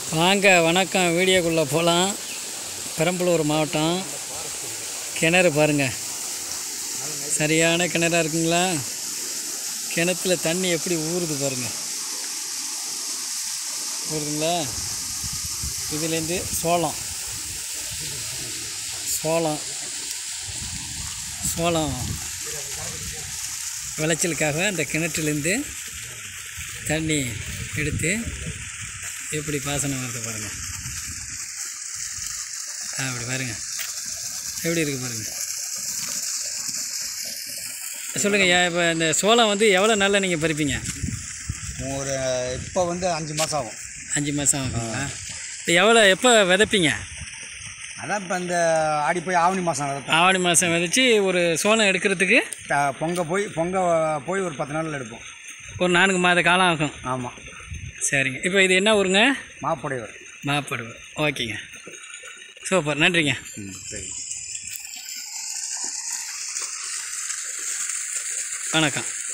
வாங்க வணக்கம் வீடியோக்குள்ளே போகலாம் பெரம்பலூர் மாவட்டம் கிணறு பாருங்கள் சரியான கிணறா இருக்குங்களா கிணத்துல தண்ணி எப்படி ஊறுது பாருங்கள் ஊறுதுங்களா இதுலேருந்து சோளம் சோளம் சோளம் விளைச்சலுக்காக அந்த கிணற்றுலேருந்து தண்ணி எடுத்து எப்படி பாசனம் வருது பாருங்கள் ஆ அப்படி பாருங்க எப்படி இருக்குது பாருங்கள் சொல்லுங்கள் ஐயா இப்போ இந்த சோளம் வந்து எவ்வளோ நாளில் நீங்கள் பறிப்பீங்க ஒரு இப்போ வந்து அஞ்சு மாதம் ஆகும் அஞ்சு மாதம் ஆகுங்களா இப்போ எவ்வளோ எப்போ விதைப்பீங்க அதான் இப்போ இந்த ஆடி போய் ஆவணி மாதம் விதைப்போம் ஆவணி மாதம் விதைச்சி ஒரு சோளம் எடுக்கிறதுக்கு த- பொங்க போய் பொங்க போய் ஒரு பத்து நாளில் எடுப்போம் ஒரு நான்கு மாத காலம் ஆகும் ஆமாம் சரிங்க இப்போ இது என்ன ஊருங்க மாப்புடையவர் மாப்படுவு ஓகேங்க சூப்பர் நன்றிங்க ம் சரி வணக்கம்